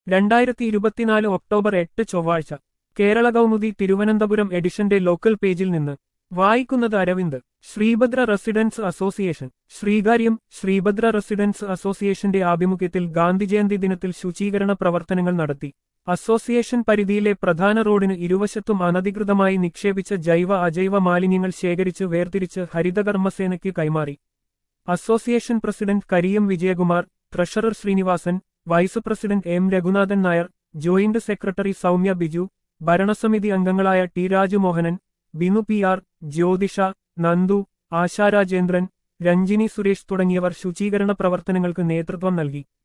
രണ്ടായിരത്തി ഇരുപത്തിനാല് ഒക്ടോബർ എട്ട് ചൊവ്വാഴ്ച കേരള കൗമുദി തിരുവനന്തപുരം എഡിഷന്റെ ലോക്കൽ പേജിൽ നിന്ന് വായിക്കുന്നത് Aravind Sreebhadra residence association Sreekaryam Sreebhadra residence അസോസിയേഷന്റെ ആഭിമുഖ്യത്തിൽ ഗാന്ധിജയന്തി ദിനത്തിൽ ശുചീകരണ പ്രവർത്തനങ്ങൾ നടത്തി അസോസിയേഷൻ പരിധിയിലെ പ്രധാന റോഡിന് ഇരുവശത്തും അനധികൃതമായി നിക്ഷേപിച്ച ജൈവ അജൈവ മാലിന്യങ്ങൾ ശേഖരിച്ച് വേർതിരിച്ച് ഹരിതകർമ്മസേനയ്ക്ക് കൈമാറി association president Kariyam Vijayakumar treasurer Sreenivasan vice president M Raghunathan Nair joint secretary Soumya Biju ഭരണസമിതി അംഗങ്ങളായ T Rajumohanan Binu P R Jyothisha Nandu ആശാരാജേന്ദ്രൻ Ranjini Suresh തുടങ്ങിയവർ ശുചീകരണ പ്രവർത്തനങ്ങൾക്ക് നേതൃത്വം നൽകി